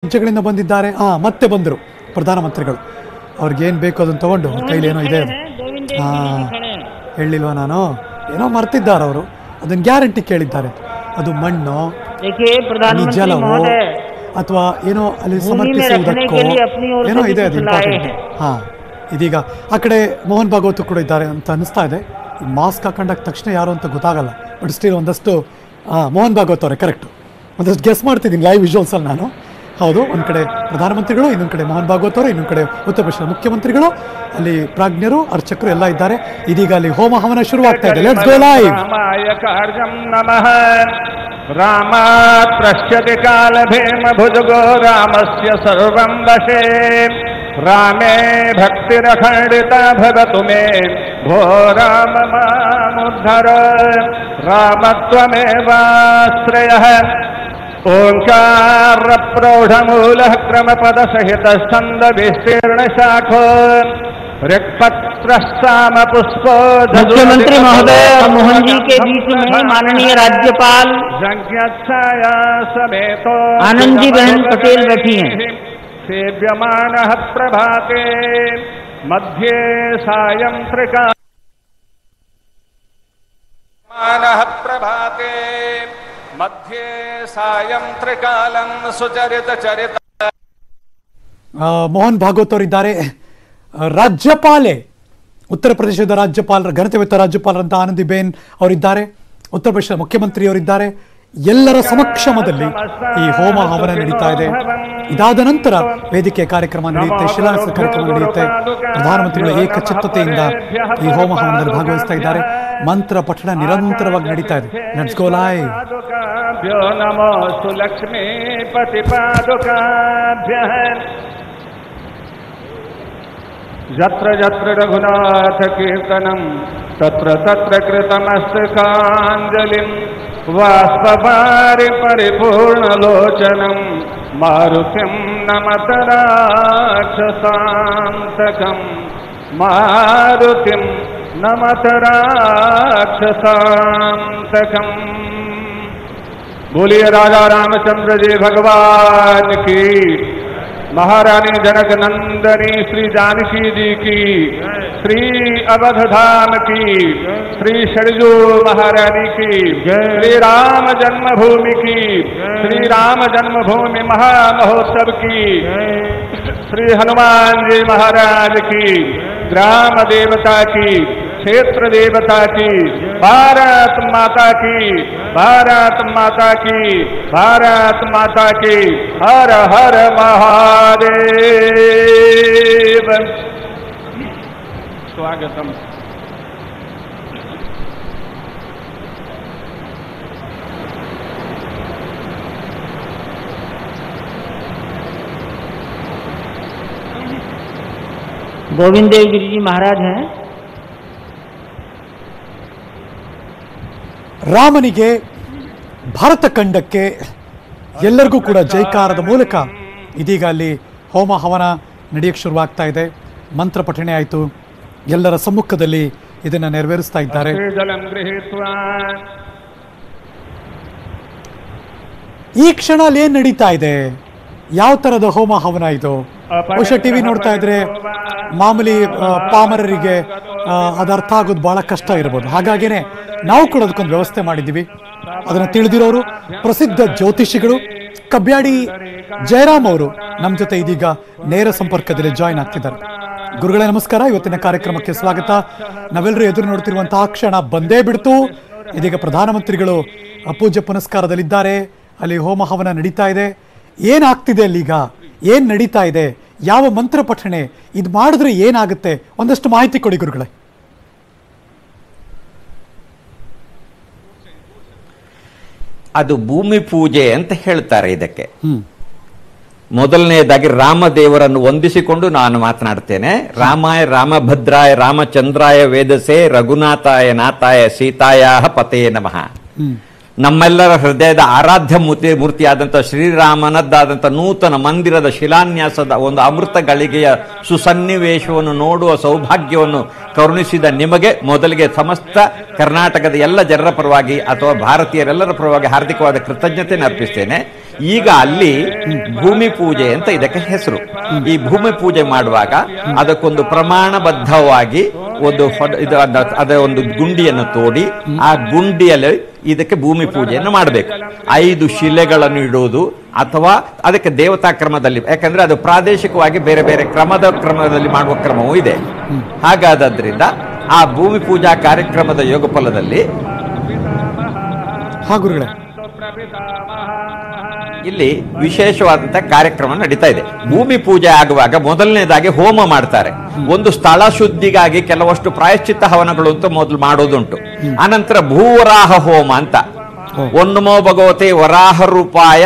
ರಾಜ್ಯಗಳಿಂದ ಬಂದಿದ್ದಾರೆ ಹಾ ಮತ್ತೆ ಬಂದರು ಪ್ರಧಾನಮಂತ್ರಿಗಳು ಅವ್ರಿಗೇನು ಬೇಕು ಅದನ್ನು ತಗೊಂಡು ಅವ್ರ ಕೈಲಿ ಏನೋ ಇದೆ ಅದು ಹಾ ಹೇಳಿಲ್ವಾ ನಾನು ಏನೋ ಮರ್ತಿದ್ದಾರೆ ಅವರು ಅದನ್ನ ಗ್ಯಾರಂಟಿ ಕೇಳಿದ್ದಾರೆ ಅದು ಮಣ್ಣು देखिए ಅಲ್ಲಿ प्रधानमंत्री ಜಲವು महोदय ಅಥವಾ ಏನೋ ಅಲ್ಲಿ ಭೂಮಿ ಮೇಲೆ ಸಮರ್ಪಿಸುವುದಕ್ಕೋ ರಕ್ಷಣೆಗೆ लिए अपनी ओर से ಏನೋ भी ಇದೆ ಅದು कुछ लाए ಇಂಪಾರ್ಟೆಂಟ್ हैं। ಹಾ ಇದೀಗ ಆ ಕಡೆ ಮೋಹನ್ ಭಾಗವತ್ ಕೂಡ ಇದ್ದಾರೆ ಅಂತ ಅನಿಸ್ತಾ ಇದೆ ಮಾಸ್ಕ್ ಹಾಕೊಂಡಾಗ ತಕ್ಷಣ ಯಾರು ಅಂತ ಗೊತ್ತಾಗಲ್ಲ ಬಟ್ ಸ್ಟಿಲ್ ಒಂದಷ್ಟು ಹಾ ಮೋಹನ್ ಭಾಗವತ್ ಅವರೇ ಕರೆಕ್ಟ್ ಒಂದಷ್ಟು ಗೆಸ್ ಮಾಡ್ತಿದ್ದೀನಿ ಲೈವ್ ವಿಜುವಲ್ಸ್ ಅಲ್ಲಿ ನಾನು ಹೌದು ಒಂದ್ ಕಡೆ ಪ್ರಧಾನಮಂತ್ರಿಗಳು ಇನ್ನೊಂದ್ ಕಡೆ ಮೋಹನ್ ಭಾಗವತ್ ಅವರು ಇನ್ನೊಂದ್ ಕಡೆ ಉತ್ತರ ಪ್ರದೇಶ ಮುಖ್ಯಮಂತ್ರಿಗಳು ಅಲ್ಲಿ ಪ್ರಾಜ್ಞರು ಅರ್ಚಕರು ಎಲ್ಲ ಇದ್ದಾರೆ ಇದೀಗ ಅಲ್ಲಿ ಹೋಮ ಹವನ ಶುರುವಾಗ್ತಾ ಇದೆ ಲೆಟ್ಸ್ ಗೋ ಲೈವ್ रामाय कार्यं नमः रामात् पश्यति कालभेम भुजगो रामस्य सर्वं वशे रामे भक्तिरखण्डिता भवतु मे भो राम मामुद्धर रामत्वमेवाश्रयः ओङ्कारप्रौढमूलः क्रमपदसहितस्कन्दविस्तीर्णशाखो ऋक्पत्रस्सामपुष्पो मुख्यमंत्री महोदय और मोहन जी के बीच में माननीय राज्यपाल संज्ञाया समेतो आनंद जी बहन पटेल बैठी हैं। सेव्यमानः प्रभाते मध्ये सायं त्रिका मानः प्रभाते मध्ये सायं त्रिकालं सुचरितचरित ಆ, ಮೋಹನ್ ಭಾಗವತ್ ಅವರಿದ್ದಾರೆ ಆ, ರಾಜ್ಯಪಾಲೆ ಉತ್ತರ ಪ್ರದೇಶದ ರಾಜ್ಯಪಾಲರ ಘನತೆವೆತ್ತ ರಾಜ್ಯಪಾಲರಂತ ಆನಂದಿಬೇನ್ ಅವರಿದ್ದಾರೆ ಉತ್ತರ ಪ್ರದೇಶದ ಮುಖ್ಯಮಂತ್ರಿಯವರಿದ್ದಾರೆ ಎಲ್ಲರ ಸಮಕ್ಷಮದಲ್ಲಿ ಈ ಹೋಮ ಹವನ ನಡೀತಾ ಇದೆ ಇದಾದ ನಂತರ ವೇದಿಕೆ ಕಾರ್ಯಕ್ರಮ ನಡೆಯುತ್ತೆ ಶಿಲಾನ್ಯಾಸ ಕಾರ್ಯಕ್ರಮ ನಡೆಯುತ್ತೆ ಪ್ರಧಾನಮಂತ್ರಿಗಳು ಏಕಚಿತ್ತತೆಯಿಂದ ಈ ಹೋಮ ಹವನದಲ್ಲಿ ಭಾಗವಹಿಸ್ತಾ ಇದ್ದಾರೆ ಮಂತ್ರ ಪಠಣ ನಿರಂತರವಾಗಿ ನಡೀತಾ ಇದೆ ಲೆಟ್ಸ್ ಗೋ ಲೈವ್ पादुकाभ्यो नमोऽस्तु लक्ष्मीपतिपादुकाभ्यः यत्र यत्र रघुनाथकीर्तनं तत्र तत्र कृतमस्तकाञ्जलिं वाष्पवारि परिपूर्णलोचनं मारुतिं नमत राक्षसान्तकं मारुतिं नमत राक्षसान्तकम् बोलिए राजा रामचंद्र जी भगवान की महारानी जनक नंदनी श्री जानकी जी की श्री अवध धाम की श्री शरजू महारानी की श्री राम जन्मभूमि की श्री राम जन्मभूमि महामहोत्सव की श्री हनुमान जी महाराज की ग्राम देवता की क्षेत्र देवता की भारत माता की भारत माता की भारत माता की हर हर महादेव स्वागतम गोविंद देव गिरी जी महाराज हैं ರಾಮನಿಗೆ ಭಾರತ ಖಂಡಕ್ಕೆ ಎಲ್ಲರಿಗೂ ಕೂಡ ಜೈಕಾರದ ಮೂಲಕ ಇದೀಗ ಅಲ್ಲಿ ಹೋಮ ಹವನ ನಡೆಯಕ್ಕೆ ಶುರುವಾಗ್ತಾ ಇದೆ ಮಂತ್ರ ಪಠಣೆ ಆಯಿತು ಎಲ್ಲರ ಸಮ್ಮುಖದಲ್ಲಿ ಇದನ್ನ ನೆರವೇರಿಸ್ತಾ ಇದ್ದಾರೆ जलम गृहीत्वा ಈ ಕ್ಷಣ ಅಲ್ಲಿ ಏನ್ ನಡೀತಾ ಇದೆ ಯಾವ ತರದ ಹೋಮ ಹವನ ಇದು ಬಹುಶಃ ಟಿವಿ ನೋಡ್ತಾ ಇದ್ರೆ ಮಾಮೂಲಿ ಆ, ಪಾಮರರಿಗೆ ಆ, ಅದು ಅರ್ಥ ಆಗೋದು ಬಹಳ ಕಷ್ಟ ಇರ್ಬೋದು ಹಾಗಾಗಿನೇ ನಾವು ಕೂಡ ಅದಕ್ಕೊಂದು ವ್ಯವಸ್ಥೆ ಮಾಡಿದ್ದೀವಿ ಅದನ್ನ ತಿಳಿದಿರೋರು ಪ್ರಸಿದ್ಧ ಜ್ಯೋತಿಷಿಗಳು ಕಬ್ಯಾಡಿ ಜಯರಾಮ್ ಅವರು ನಮ್ಮ ಜೊತೆ ಇದೀಗ ನೇರ ಸಂಪರ್ಕದಲ್ಲಿ ಜಾಯಿನ್ ಆಗ್ತಿದ್ದಾರೆ ಗುರುಗಳೇ ನಮಸ್ಕಾರ ಇವತ್ತಿನ ಕಾರ್ಯಕ್ರಮಕ್ಕೆ ಸ್ವಾಗತ ನಾವೆಲ್ಲರೂ ಎದುರು ನೋಡ್ತಿರುವಂತಹ ಕ್ಷಣ ಬಂದೇ ಬಿಡ್ತು ಇದೀಗ ಪ್ರಧಾನಮಂತ್ರಿಗಳು ಪೂಜೆ ಪುನಸ್ಕಾರದಲ್ಲಿದ್ದಾರೆ ಅಲ್ಲಿ ಹೋಮ ಹವನ ನಡೀತಾ ಇದೆ ಏನಾಗ್ತಿದೆ ಅಲ್ಲೀಗ ಏನ್ ನಡೀತಾ ಇದೆ ಯಾವ ಮಂತ್ರ ಪಠಣೆ ಇದು ಮಾಡಿದ್ರೆ ಏನಾಗುತ್ತೆ ಒಂದಷ್ಟು ಮಾಹಿತಿ ಕೊಡಿ ಗುರುಗಳೇ ಅದು ಭೂಮಿ ಪೂಜೆ ಅಂತ ಹೇಳ್ತಾರೆ ಇದಕ್ಕೆ ಮೊದಲನೆಯದಾಗಿ ರಾಮದೇವರನ್ನು ಹೊಂದಿಸಿಕೊಂಡು ನಾನು ಮಾತನಾಡ್ತೇನೆ ರಾಮಾಯ ರಾಮಭದ್ರಾಯ ರಾಮಚಂದ್ರಾಯ ವೇದಸೆ ರಘುನಾಥಾಯ ನಾಥಾಯ ಸೀತಾಯ ಪತೇ ನಮಃ ನಮ್ಮೆಲ್ಲರ ಹೃದಯದ ಆರಾಧ್ಯ ಮೂರ್ತಿ ಮೂರ್ತಿಯಾದಂಥ ಶ್ರೀರಾಮನದ್ದಾದಂಥ ನೂತನ ಮಂದಿರದ ಶಿಲಾನ್ಯಾಸದ ಒಂದು ಅಮೃತ ಗಳಿಗೆಯ ಸುಸನ್ನಿವೇಶವನ್ನು ನೋಡುವ ಸೌಭಾಗ್ಯವನ್ನು ಕರುಣಿಸಿದ ನಿಮಗೆ ಮೊದಲಿಗೆ ಸಮಸ್ತ ಕರ್ನಾಟಕದ ಎಲ್ಲ ಜನರ ಪರವಾಗಿ ಅಥವಾ ಭಾರತೀಯರೆಲ್ಲರ ಪರವಾಗಿ ಹಾರ್ದಿಕವಾದ ಕೃತಜ್ಞತೆಯನ್ನು ಅರ್ಪಿಸ್ತೇನೆ ಈಗ ಅಲ್ಲಿ ಭೂಮಿ ಪೂಜೆ ಅಂತ ಇದಕ್ಕೆ ಹೆಸರು ಈ ಭೂಮಿ ಪೂಜೆ ಮಾಡುವಾಗ ಅದಕ್ಕೊಂದು ಪ್ರಮಾಣಬದ್ಧವಾಗಿ ಒಂದು ಹೊಡ- ಇದು ಅದ- ಅದರ ಒಂದು ಗುಂಡಿಯನ್ನು ತೋಡಿ ಆ ಗುಂಡಿಯಲ್ಲಿ ಇದಕ್ಕೆ ಭೂಮಿ ಪೂಜೆಯನ್ನು ಮಾಡಬೇಕು ಐದು ಶಿಲೆಗಳನ್ನು ಇಡುವುದು ಅಥವಾ ಅದಕ್ಕೆ ದೇವತಾ ಕ್ರಮದಲ್ಲಿ ಯಾಕಂದ್ರೆ ಅದು ಪ್ರಾದೇಶಿಕವಾಗಿ ಬೇರೆ ಬೇರೆ ಕ್ರಮದ ಕ್ರಮದಲ್ಲಿ ಮಾಡುವ ಕ್ರಮವೂ ಇದೆ ಹಾಗಾದ್ರಿಂದ ಆ ಭೂಮಿ ಪೂಜಾ ಕಾರ್ಯಕ್ರಮದ ಯೋಗ ಫಲದಲ್ಲಿ ಹಾ ಗುರುಗಳೇ ಇಲ್ಲಿ ವಿಶೇಷವಾದಂತಹ ಕಾರ್ಯಕ್ರಮ ನಡೀತಾ ಇದೆ ಭೂಮಿ ಪೂಜೆ ಆಗುವಾಗ ಮೊದಲನೇದಾಗಿ ಹೋಮ ಮಾಡ್ತಾರೆ ಒಂದು ಸ್ಥಳ ಶುದ್ಧಿಗಾಗಿ ಕೆಲವಷ್ಟು ಪ್ರಾಯಶ್ಚಿತ್ತ ಹವನಗಳು ಅಂತ ಮೊದಲು ಮಾಡೋದುಂಟು ಅನಂತರ ಭೂವರಾಹ ಹೋಮ ಅಂತ ಒನ್ನುಮೋ ಭಗವತೆ ವರಾಹ ರೂಪಾಯ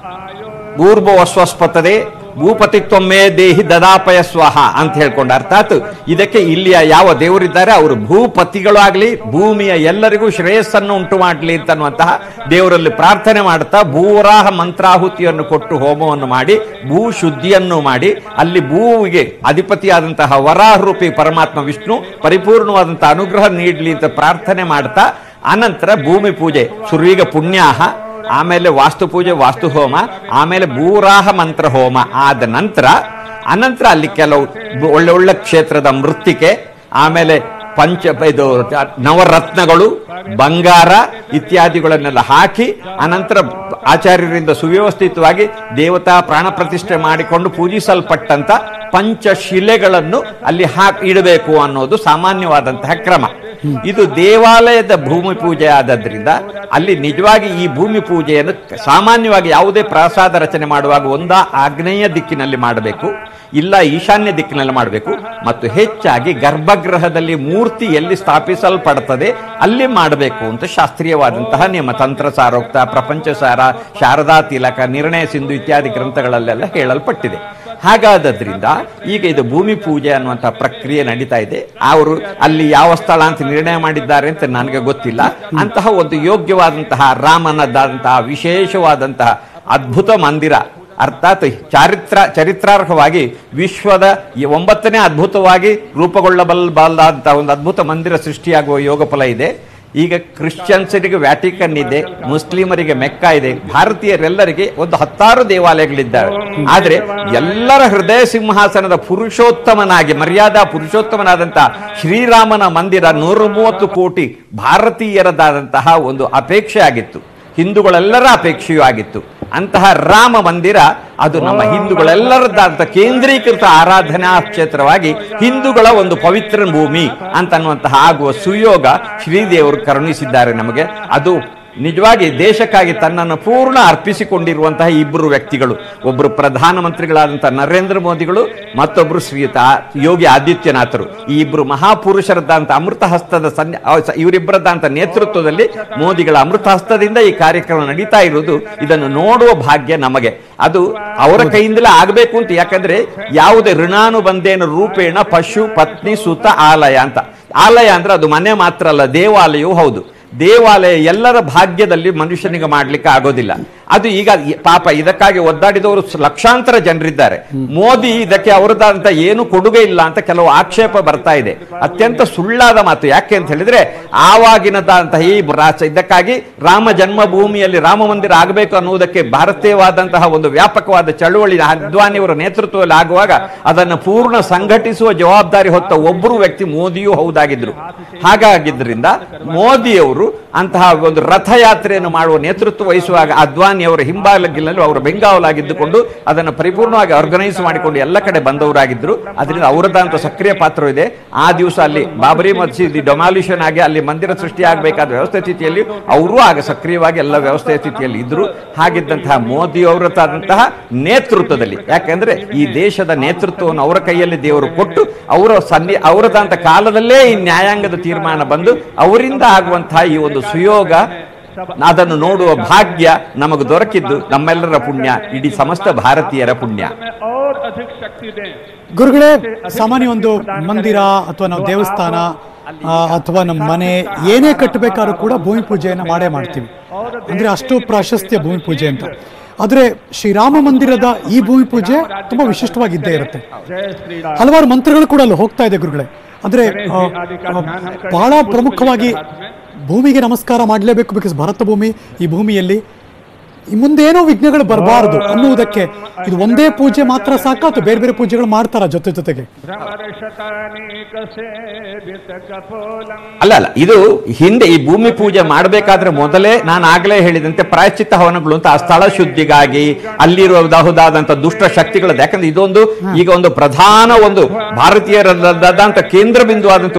ಭೂರ್ಭವಸ್ವಸ್ಪತದೆ ಭೂಪತಿತ್ವಮ್ಮೇ ದೇಹಿ ದದಾಪಯ ಸ್ವಹ ಅಂತ ಹೇಳ್ಕೊಂಡು ಅರ್ಥಾತ್ ಇದಕ್ಕೆ ಇಲ್ಲಿಯ ಯಾವ ದೇವರಿದ್ದಾರೆ ಅವರು ಭೂಪತಿಗಳಾಗ್ಲಿ ಭೂಮಿಯ ಎಲ್ಲರಿಗೂ ಶ್ರೇಯಸ್ಸನ್ನು ಉಂಟು ಮಾಡಲಿ ಅಂತನ್ನುವಂತಹ ದೇವರಲ್ಲಿ ಪ್ರಾರ್ಥನೆ ಮಾಡ್ತಾ ಭೂವರಾಹ ಮಂತ್ರಾಹುತಿಯನ್ನು ಕೊಟ್ಟು ಹೋಮವನ್ನು ಮಾಡಿ ಭೂ ಶುದ್ಧಿಯನ್ನು ಮಾಡಿ ಅಲ್ಲಿ ಭೂವಿಗೆ ಅಧಿಪತಿಯಾದಂತಹ ವರಾಹ ರೂಪಿ ಪರಮಾತ್ಮ ವಿಷ್ಣು ಪರಿಪೂರ್ಣವಾದಂತಹ ಅನುಗ್ರಹ ನೀಡಲಿ ಅಂತ ಪ್ರಾರ್ಥನೆ ಮಾಡ್ತಾ ಅನಂತರ ಭೂಮಿ ಪೂಜೆ ಸುರ್ವೀಗ ಪುಣ್ಯಾಹ ಆಮೇಲೆ ವಾಸ್ತು ಪೂಜೆ ವಾಸ್ತು ಹೋಮ ಆಮೇಲೆ ಭೂರಾಹ ಮಂತ್ರ ಹೋಮ ಆದ ನಂತರ ಅನಂತರ ಅಲ್ಲಿ ಕೆಲವು ಬ- ಒಳ್ಳೆ ಒಳ್ಳೆ ಕ್ಷೇತ್ರದ ಮೃತ್ತಿಕೆ ಆಮೇಲೆ ಪಂಚ ಇದು ನವರತ್ನಗಳು ಬಂಗಾರ ಇತ್ಯಾದಿಗಳನ್ನೆಲ್ಲ ಹಾಕಿ ಅನಂತರ ಆಚಾರ್ಯರಿಂದ ಸುವ್ಯವಸ್ಥಿತವಾಗಿ ದೇವತಾ ಪ್ರಾಣ ಪ್ರತಿಷ್ಠೆ ಮಾಡಿಕೊಂಡು ಪೂಜಿಸಲ್ಪಟ್ಟಂತ ಪಂಚಶಿಲೆಗಳನ್ನು ಅಲ್ಲಿ ಹಾಕಿ ಇಡಬೇಕು ಅನ್ನೋದು ಸಾಮಾನ್ಯವಾದಂತಹ ಕ್ರಮ ಇದು ದೇವಾಲಯದ ಭೂಮಿ ಪೂಜೆ ಆದದ್ರಿಂದ ಅಲ್ಲಿ ನಿಜವಾಗಿ ಈ ಭೂಮಿ ಪೂಜೆಯನ್ನು ಸಾಮಾನ್ಯವಾಗಿ ಯಾವುದೇ ಪ್ರಾಸಾದ ರಚನೆ ಮಾಡುವಾಗ ಒಂದ ಆಗ್ನೇಯ ದಿಕ್ಕಿನಲ್ಲಿ ಮಾಡಬೇಕು ಇಲ್ಲ ಈಶಾನ್ಯ ದಿಕ್ಕಿನಲ್ಲಿ ಮಾಡಬೇಕು ಮತ್ತು ಹೆಚ್ಚಾಗಿ ಗರ್ಭಗೃಹದಲ್ಲಿ ಮೂರ್ತಿ ಎಲ್ಲಿ ಸ್ಥಾಪಿಸಲ್ಪಡುತ್ತದೆ ಅಲ್ಲಿ ಮಾಡಬೇಕು ಅಂತ ಶಾಸ್ತ್ರೀಯವಾದಂತಹ ನಿಯಮ ತಂತ್ರ ಸಾರೋಕ್ತ ಪ್ರಪಂಚ ಸಾರ ಶಾರದಾ ತಿಲಕ ನಿರ್ಣಯ ಸಿಂಧು ಇತ್ಯಾದಿ ಗ್ರಂಥಗಳಲ್ಲೆಲ್ಲ ಹೇಳಲ್ಪಟ್ಟಿದೆ ಹಾಗಾದ್ರಿಂದ ಈಗ ಇದು ಭೂಮಿ ಪೂಜೆ ಅನ್ನುವಂತಹ ಪ್ರಕ್ರಿಯೆ ನಡೀತಾ ಇದೆ ಅವರು ಅಲ್ಲಿ ಯಾವ ಸ್ಥಳ ಅಂತ ನಿರ್ಣಯ ಮಾಡಿದ್ದಾರೆ ಅಂತ ನನಗೆ ಗೊತ್ತಿಲ್ಲ ಅಂತಹ ಒಂದು ಯೋಗ್ಯವಾದಂತಹ ರಾಮನದಾದಂತಹ ವಿಶೇಷವಾದಂತಹ ಅದ್ಭುತ ಮಂದಿರ ಅರ್ಥಾತ್ ಚಾರಿತ್ರ ಚರಿತ್ರಾರ್ಹವಾಗಿ ವಿಶ್ವದ ಈ ಒಂಬತ್ತನೇ ಅದ್ಭುತವಾಗಿ ರೂಪುಗೊಳ್ಳಬಲ್ಲಂತಹ ಒಂದು ಅದ್ಭುತ ಮಂದಿರ ಸೃಷ್ಟಿಯಾಗುವ ಯೋಗ ಫಲ ಇದೆ ಈಗ ಕ್ರಿಶ್ಚಿಯನ್ಸರಿಗೆ ವ್ಯಾಟಿಕನ್ ಇದೆ ಮುಸ್ಲಿಮರಿಗೆ ಮೆಕ್ಕ ಇದೆ ಭಾರತೀಯರೆಲ್ಲರಿಗೆ ಒಂದು ಹತ್ತಾರು ದೇವಾಲಯಗಳಿದ್ದಾವೆ ಆದ್ರೆ ಎಲ್ಲರ ಹೃದಯ ಸಿಂಹಾಸನದ ಪುರುಷೋತ್ತಮನಾಗಿ ಮರ್ಯಾದಾ ಪುರುಷೋತ್ತಮನಾದಂತಹ ಶ್ರೀರಾಮನ ಮಂದಿರ ನೂರ ಮೂವತ್ತು ಕೋಟಿ ಭಾರತೀಯರದಾದಂತಹ ಒಂದು ಅಪೇಕ್ಷೆ ಆಗಿತ್ತು ಹಿಂದೂಗಳೆಲ್ಲರ ಅಪೇಕ್ಷೆಯೂ ಆಗಿತ್ತು ಅಂತಹ ರಾಮ ಮಂದಿರ ಅದು ನಮ್ಮ ಹಿಂದೂಗಳೆಲ್ಲರದ್ದಾದಂಥ ಕೇಂದ್ರೀಕೃತ ಆರಾಧನಾ ಕ್ಷೇತ್ರವಾಗಿ ಹಿಂದೂಗಳ ಒಂದು ಪವಿತ್ರ ಭೂಮಿ ಅಂತನ್ನುವಂತಹ ಆಗುವ ಸುಯೋಗ ಶ್ರೀದೇವರು ಕರುಣಿಸಿದ್ದಾರೆ ನಮಗೆ ಅದು ನಿಜವಾಗಿ ದೇಶಕ್ಕಾಗಿ ತನ್ನನ್ನು ಪೂರ್ಣ ಅರ್ಪಿಸಿಕೊಂಡಿರುವಂತಹ ಇಬ್ಬರು ವ್ಯಕ್ತಿಗಳು ಒಬ್ಬರು ಪ್ರಧಾನಮಂತ್ರಿಗಳಾದಂತಹ ನರೇಂದ್ರ ಮೋದಿಗಳು ಮತ್ತೊಬ್ಬರು ಶ್ರೀಯುತ ಯೋಗಿ ಆದಿತ್ಯನಾಥರು ಈ ಇಬ್ಬರು ಮಹಾಪುರುಷರದ್ದಂತ ಅಮೃತ ಹಸ್ತದ ಸನ್ಯ ಇವರಿಬ್ಬರದ್ದಂತ ನೇತೃತ್ವದಲ್ಲಿ ಮೋದಿಗಳ ಅಮೃತ ಹಸ್ತದಿಂದ ಈ ಕಾರ್ಯಕ್ರಮ ನಡೀತಾ ಇರುವುದು ಇದನ್ನು ನೋಡುವ ಭಾಗ್ಯ ನಮಗೆ ಅದು ಅವರ ಕೈಯಿಂದಲೇ ಆಗಬೇಕು ಅಂತ ಯಾಕಂದ್ರೆ ಯಾವುದೇ ಋಣಾನುಬಂಧೇನ ರೂಪೇಣ ಪಶು ಪತ್ನಿ ಸುತ ಆಲಯ ಅಂತ ಆಲಯ ಅಂದ್ರೆ ಅದು ಮನೆ ಮಾತ್ರ ಅಲ್ಲ ದೇವಾಲಯವೂ ಹೌದು ದೇವಾಲಯ ಎಲ್ಲರ ಭಾಗ್ಯದಲ್ಲಿ ಮನುಷ್ಯನಿಗೆ ಮಾಡ್ಲಿಕ್ಕೆ ಆಗೋದಿಲ್ಲ ಅದು ಈಗ ಈ- ಪಾಪ ಇದಕ್ಕಾಗಿ ಒದ್ದಾಡಿದವರು ಸ- ಲಕ್ಷಾಂತರ ಜನರಿದ್ದಾರೆ ಮೋದಿ ಇದಕ್ಕೆ ಅವರದಂತ ಏನು ಕೊಡುಗೆ ಇಲ್ಲ ಅಂತ ಕೆಲವು ಆಕ್ಷೇಪ ಬರ್ತಾ ಇದೆ ಅತ್ಯಂತ ಸುಳ್ಳಾದ ಮಾತು ಯಾಕೆ ಅಂತ ಹೇಳಿದ್ರೆ ಆವಾಗಿನದಂತಹ ಈ ರಾಷ್ಟ್ರ ಇದಕ್ಕಾಗಿ ರಾಮ ಜನ್ಮಭೂಮಿಯಲ್ಲಿ ರಾಮ ಮಂದಿರ ಆಗಬೇಕು ಅನ್ನುವುದಕ್ಕೆ ಭಾರತೀಯವಾದಂತಹ ಒಂದು ವ್ಯಾಪಕವಾದ ಚಳುವಳಿ ಅದ್ವಾನಿಯವರ ನೇತೃತ್ವದಲ್ಲಿ ಆಗುವಾಗ ಅದನ್ನು ಪೂರ್ಣ ಸಂಘಟಿಸುವ ಜವಾಬ್ದಾರಿ ಹೊತ್ತ ಒಬ್ಬರು ವ್ಯಕ್ತಿ ಮೋದಿಯೂ ಹೌದಾಗಿದ್ರು ಹಾಗಾಗಿದ್ರಿಂದ ಮೋದಿಯವರು ಅಂತಹ ಒಂದು ರಥಯಾತ್ರೆಯನ್ನು ಮಾಡುವ ನೇತೃತ್ವ ವಹಿಸುವಾಗ ಅದ್ವಾನಿಯವರ ಹಿಂಬಾಲಗಿನಲ್ಲಿ ಅವರು ಬೆಂಗಾವಲಾಗಿದ್ದುಕೊಂಡು ಅದನ್ನು ಪರಿಪೂರ್ಣವಾಗಿ ಆರ್ಗನೈಸ್ ಮಾಡಿಕೊಂಡು ಎಲ್ಲ ಕಡೆ ಬಂದವರಾಗಿದ್ದರು ಅದರಿಂದ ಅವರದಂತ ಸಕ್ರಿಯ ಪಾತ್ರ ಇದೆ ಆ ದಿವಸ ಅಲ್ಲಿ ಬಾಬರಿ ಮಸೀದಿ ಡೊಮಾಲಿಷನ್ ಆಗಿ ಅಲ್ಲಿ ಮಂದಿರ ಸೃಷ್ಟಿಯಾಗಬೇಕಾದ ವ್ಯವಸ್ಥೆ ಸ್ಥಿತಿಯಲ್ಲಿ ಅವರು ಆಗ ಸಕ್ರಿಯವಾಗಿ ಎಲ್ಲ ವ್ಯವಸ್ಥೆಯ ಸ್ಥಿತಿಯಲ್ಲಿ ಇದ್ರು ಹಾಗಿದ್ದಂತಹ ಮೋದಿ ಅವರದಾದಂತಹ ನೇತೃತ್ವದಲ್ಲಿ ಯಾಕಂದ್ರೆ ಈ ದೇಶದ ನೇತೃತ್ವವನ್ನು ಅವರ ಕೈಯಲ್ಲಿ ದೇವರು ಕೊಟ್ಟು ಅವರ ಸನ್ನಿ ಅವರದಂತ ಕಾಲದಲ್ಲೇ ಈ ನ್ಯಾಯಾಂಗದ ತೀರ್ಮಾನ ಬಂದು ಅವರಿಂದ ಆಗುವಂತಹ ಈ ಒಂದು ಸುಯೋಗ ಅದನ್ನು ನೋಡುವ ಭಾಗ್ಯ ನಮಗೆ ದೊರಕಿದ್ದು ನಮ್ಮೆಲ್ಲರ ಪುಣ್ಯ ಇಡೀ ಸಮಸ್ತ ಭಾರತೀಯರ ಪುಣ್ಯ में और अधिक शक्ति दें ಗುರುಗಳೇ ಸಾಮಾನ್ಯ ಒಂದು ಮಂದಿರ ಅಥವಾ ನಾವು ದೇವಸ್ಥಾನ ಆ, ಅಥವಾ ನಮ್ಮ ಮನೆ ಏನೇ ಕಟ್ಟಬೇಕಾದ್ರೂ ಕೂಡ ಭೂಮಿ ಪೂಜೆಯನ್ನು ಮಾಡೇ ಮಾಡ್ತೀವಿ ಅಂದ್ರೆ ಅಷ್ಟು ಪ್ರಾಶಸ್ತ್ಯ ಭೂಮಿ ಪೂಜೆ ಅಂತ ಆದ್ರೆ ಶ್ರೀರಾಮ ಮಂದಿರದ ಈ ಭೂಮಿ ಪೂಜೆ ತುಂಬಾ ವಿಶಿಷ್ಟವಾಗಿದ್ದೇ ಇರುತ್ತೆ जय श्री राम ಹಲವಾರು ಮಂತ್ರಗಳು ಕೂಡ ಅಲ್ಲಿ ಹೋಗ್ತಾ ಇದೆ ಗುರುಗಳೇ ಅಂದ್ರೆ ಆ, ಆ, ಬಹಳ ಪ್ರಮುಖವಾಗಿ ಭೂಮಿಗೆ ನಮಸ್ಕಾರ ಮಾಡಲೇಬೇಕು ಬಿಕಾಸ್ ಭರತ ಭೂಮಿ ಈ ಭೂಮಿಯಲ್ಲಿ ಈ ಮುಂದೇನೋ ವಿಘ್ನಗಳು ಬರಬಾರದು ಅನ್ನುವುದಕ್ಕೆ ಇದು ಒಂದೇ ಪೂಜೆ ಮಾತ್ರ ಸಾಕು ಅಥವಾ ಬೇರೆ ಬೇರೆ ಪೂಜೆಗಳು ಮಾಡ್ತಾರ ಜೊತೆ ಜೊತೆಗೆ ಭ್ರಮರ್ಷತಾನೇಕ ಸೇವಿತ ಕಪೋಲಂ ಅಲ್ಲ ಅಲ್ಲ ಇದು ಹಿಂದೆ ಈ ಭೂಮಿ ಪೂಜೆ ಮಾಡಬೇಕಾದ್ರೆ ಮೊದಲೇ ನಾನು ಆಗಲೇ ಹೇಳಿದಂತೆ ಪ್ರಾಯಶ್ಚಿತ್ತ ಹವನಗಳು ಅಂತ ಆ ಸ್ಥಳ ಶುದ್ಧಿಗಾಗಿ ಅಲ್ಲಿರುವುದಾದಂತ ದುಷ್ಟ ಶಕ್ತಿಗಳದ್ದು ಯಾಕಂದ್ರೆ ಇದೊಂದು ಈಗ ಒಂದು ಪ್ರಧಾನ ಒಂದು ಭಾರತೀಯರದಾದಂತ ಕೇಂದ್ರ ಬಿಂದುವಾದಂತ